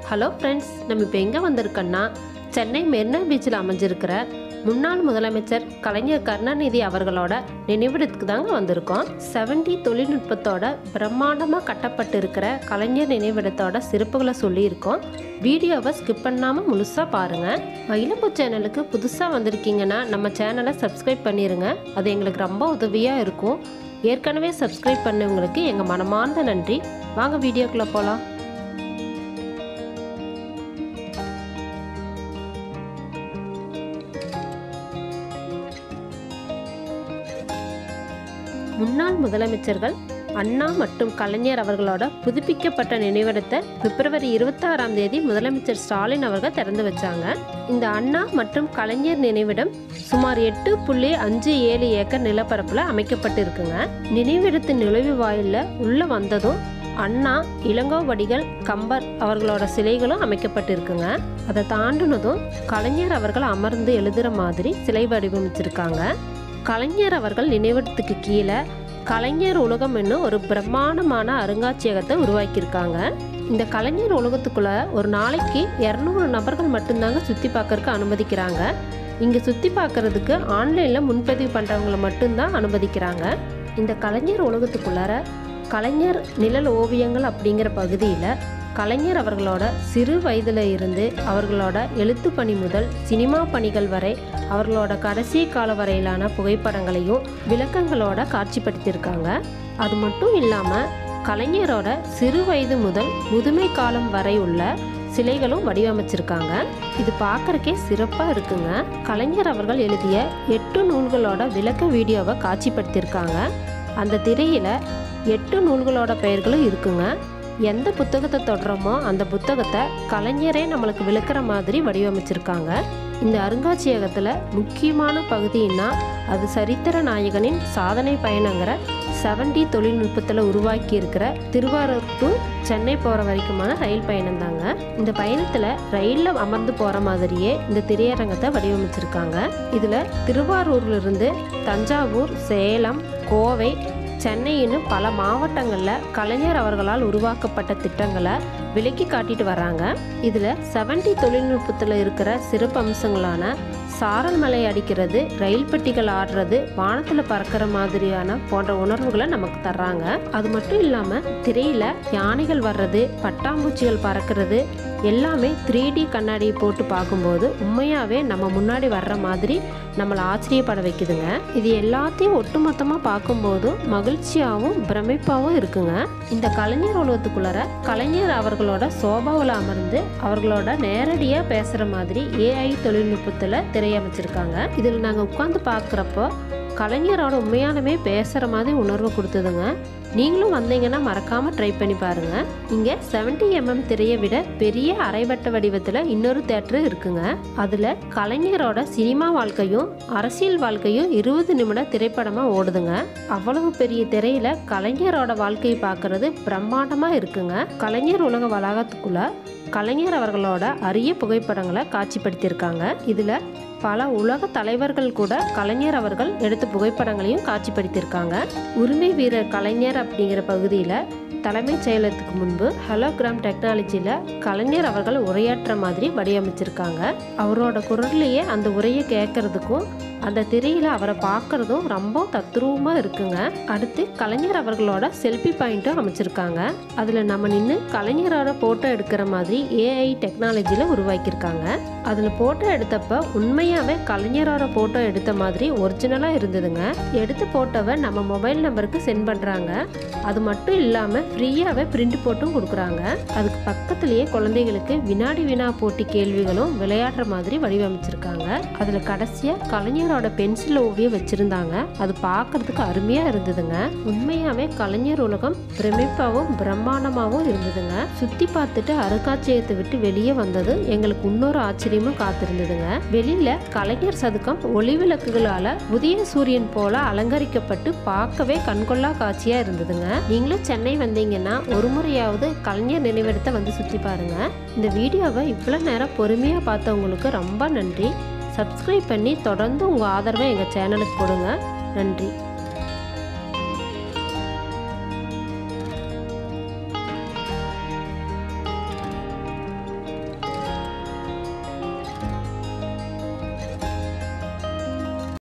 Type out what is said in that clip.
hello friends நம்ம இப்போ எங்கே வந்திருக்கோன்னா சென்னை மெரினா பீச்சில் அமைஞ்சிருக்கிற முன்னாள் முதலமைச்சர் கலைஞர் கருணாநிதி அவர்களோட நினைவிடத்துக்கு தாங்க வந்திருக்கோம் செவன்டி தொழில்நுட்பத்தோட பிரம்மாண்டமாக கட்டப்பட்டு இருக்கிற கலைஞர் நினைவிடத்தோட சிறப்புகளை சொல்லியிருக்கோம் வீடியோவை ஸ்கிப் பண்ணாமல் முழுசாக பாருங்கள் மயிலம்பு சேனலுக்கு புதுசாக வந்திருக்கீங்கன்னா நம்ம சேனலை சப்ஸ்கிரைப் பண்ணிடுங்க அது எங்களுக்கு ரொம்ப உதவியாக இருக்கும் ஏற்கனவே சப்ஸ்கிரைப் பண்ணவங்களுக்கு எங்கள் மனமார்ந்த நன்றி வாங்க வீடியோக்குள்ளே போகலாம் முன்னாள் முதலமைச்சர்கள் அண்ணா மற்றும் கலைஞர் அவர்களோட புதுப்பிக்கப்பட்ட நினைவிடத்தை பிப்ரவரி இருபத்தாறாம் தேதி முதலமைச்சர் ஸ்டாலின் அவர்கள் திறந்து வச்சாங்க இந்த அண்ணா மற்றும் கலைஞர் நினைவிடம் சுமார் எட்டு புள்ளி அஞ்சு ஏழு ஏக்கர் நிலப்பரப்பில் அமைக்கப்பட்டு இருக்குங்க நினைவிடத்தின் நுழைவு வாயிலில் உள்ள வந்ததும் அண்ணா இளங்கோவடிகள் கம்பர் அவர்களோட சிலைகளும் அமைக்கப்பட்டிருக்குங்க அதை தாண்டினதும் கலைஞர் அவர்கள் அமர்ந்து எழுதுகிற மாதிரி சிலை வடிவமைச்சிருக்காங்க கலைஞர் அவர்கள் நினைவிடத்துக்கு கீழே கலைஞர் உலகம் என்னும் ஒரு பிரம்மாண்டமான அருங்காட்சியகத்தை உருவாக்கியிருக்காங்க இந்த கலைஞர் உலகத்துக்குள்ள ஒரு நாளைக்கு இரநூறு நபர்கள் மட்டும்தாங்க சுற்றி பார்க்கறதுக்கு அனுமதிக்கிறாங்க இங்கே சுற்றி பார்க்கறதுக்கு ஆன்லைனில் முன்பதிவு பண்ணுறவங்களை மட்டும்தான் அனுமதிக்கிறாங்க இந்த கலைஞர் உலகத்துக்குள்ளார கலைஞர் நிழல் ஓவியங்கள் அப்படிங்கிற பகுதியில் கலைஞர் அவர்களோட சிறு வயதில் இருந்து அவர்களோட எழுத்து பணி முதல் சினிமா பணிகள் வரை அவர்களோட கடைசி கால வரையிலான புகைப்படங்களையும் விளக்கங்களோட காட்சிப்படுத்தியிருக்காங்க அது மட்டும் இல்லாமல் கலைஞரோட சிறு வயது முதல் முதுமை காலம் வரை உள்ள சிலைகளும் வடிவமைச்சிருக்காங்க இது பார்க்கறக்கே சிறப்பாக இருக்குங்க கலைஞர் அவர்கள் எழுதிய எட்டு நூல்களோட விளக்க வீடியோவை காட்சிப்படுத்தியிருக்காங்க அந்த திரையில் எட்டு நூல்களோட பெயர்களும் இருக்குங்க எந்த புத்தகத்தை தொடரமோ அந்த புத்தகத்தை கலைஞரே நம்மளுக்கு விளக்குற மாதிரி வடிவமைச்சிருக்காங்க இந்த அருங்காட்சியகத்தில் முக்கியமான பகுதின்னா அது சரித்திர நாயகனின் சாதனை பயணங்கிற செவன்டி தொழில்நுட்பத்தில் உருவாக்கி இருக்கிற திருவாரூர் டு சென்னை போகிற வரைக்குமான ரயில் பயணம் தாங்க இந்த பயணத்தில் ரயிலில் அமர்ந்து போகிற மாதிரியே இந்த திரையரங்கத்தை வடிவமைச்சிருக்காங்க இதில் திருவாரூர்லேருந்து தஞ்சாவூர் சேலம் கோவை சென்னைன்னு பல மாவட்டங்களில் கலைஞர் அவர்களால் உருவாக்கப்பட்ட திட்டங்களை விலக்கி காட்டிட்டு வராங்க இதில் செவன்டி தொழில்நுட்பத்தில் இருக்கிற சிறப்பு அம்சங்களான சாரல் மலை அடிக்கிறது ரயில் பெட்டிகள் ஆடுறது வானத்தில் பறக்கிற மாதிரியான போன்ற உணர்வுகளை நமக்கு தர்றாங்க அது மட்டும் இல்லாமல் திரையில் யானைகள் வர்றது பட்டாம்பூச்சிகள் பறக்கிறது எல்லாமே த்ரீ டி கண்ணாடியை போட்டு பார்க்கும்போது உண்மையாகவே நம்ம முன்னாடி வர்ற மாதிரி நம்மளை ஆச்சரியப்பட வைக்குதுங்க இது எல்லாத்தையும் ஒட்டுமொத்தமாக பார்க்கும்போது மகிழ்ச்சியாகவும் பிரமிப்பாகவும் இருக்குங்க இந்த கலைஞர் உலகத்துக்குள்ளார கலைஞர் அவர்களோட சோபாவில் அமர்ந்து அவர்களோட நேரடியாக பேசுகிற மாதிரி ஏஐ தொழில்நுட்பத்தில் திரையமைச்சிருக்காங்க இதில் நாங்கள் உட்காந்து பார்க்குறப்போ கலைஞரோட உண்மையாலுமே பேசுகிற மாதிரி உணர்வு கொடுத்ததுங்க நீங்களும் வந்தீங்கன்னா மறக்காமல் ட்ரை பண்ணி பாருங்கள் இங்கே செவன்டி எம்எம் திரையை விட பெரிய அரைவட்ட வடிவத்தில் இன்னொரு தேட்டரு இருக்குங்க அதில் கலைஞரோட சினிமா வாழ்க்கையும் அரசியல் வாழ்க்கையும் இருபது நிமிட திரைப்படமாக ஓடுதுங்க அவ்வளவு பெரிய திரையில் கலைஞரோட வாழ்க்கையை பார்க்கறது பிரம்மாண்டமாக இருக்குங்க கலைஞர் உலக வளாகத்துக்குள்ள கலைஞர் அவர்களோட அரிய புகைப்படங்களை காட்சிப்படுத்தியிருக்காங்க இதில் பல உலக தலைவர்கள் கூட கலைஞர் அவர்கள் எடுத்த புகைப்படங்களையும் காட்சிப்படுத்தியிருக்காங்க உரிமை வீரர் கலைஞர் அப்படிங்கிற பகுதியில் தலைமைச் செயலகத்துக்கு முன்பு ஹலோகிராம் டெக்னாலஜியில் கலைஞர் அவர்கள் உரையாற்ற மாதிரி வடிவமைச்சிருக்காங்க அவரோட குரல்லையே அந்த உரையை கேட்கறதுக்கும் அந்த திரையில் அவரை பார்க்குறதும் ரொம்ப தத்ரூபமாக இருக்குங்க அடுத்து கலைஞர் அவர்களோட செல்ஃபி பாயிண்ட்டும் அமைச்சிருக்காங்க அதில் நம்ம நின்று கலைஞரோட ஃபோட்டோ எடுக்கிற மாதிரி ஏஐ டெக்னாலஜியில் உருவாக்கியிருக்காங்க அதில் ஃபோட்டோ எடுத்தப்ப உண்மையாகவே கலைஞரோட ஃபோட்டோ எடுத்த மாதிரி ஒரிஜினலாக இருந்ததுங்க எடுத்த ஃபோட்டோவை நம்ம மொபைல் நம்பருக்கு சென்ட் பண்ணுறாங்க அது மட்டும் இல்லாமல் ஃப்ரீயாகவே பிரிண்ட் போட்டும் கொடுக்குறாங்க அதுக்கு பக்கத்துலேயே குழந்தைகளுக்கு வினாடி வினா போட்டி கேள்விகளும் விளையாடுற மாதிரி வடிவமைச்சிருக்காங்க அதில் கடைசியாக கலைஞரோட பென்சில் ஓவியம் வச்சுருந்தாங்க அது பார்க்கறதுக்கு அருமையாக இருந்ததுங்க உண்மையாகவே கலைஞர் உலகம் பிரமிப்பாகவும் பிரம்மாண்டமாகவும் இருந்ததுங்க சுற்றி பார்த்துட்டு அருங்காட்சியகத்தை விட்டு வெளியே வந்தது எங்களுக்கு இன்னொரு ஆச்சரியமும் காத்திருந்ததுங்க வெளியில் கலைஞர் சதுக்கம் ஒளி விளக்குகளால் உதய சூரியன் போல அலங்கரிக்கப்பட்டு பார்க்கவே கண்கொள்ளா காட்சியாக இருந்ததுங்க நீங்களும் சென்னை வந்தீங்கன்னா ஒரு முறையாவது கலைஞர் நினைவிடத்தை வந்து சுற்றி பாருங்க இந்த வீடியோவை இவ்வளோ நேரம் பொறுமையாக பார்த்தவங்களுக்கு ரொம்ப நன்றி சப்ஸ்கிரைப் பண்ணி தொடர்ந்து உங்கள் ஆதரவை எங்கள் சேனலுக்கு கொடுங்க நன்றி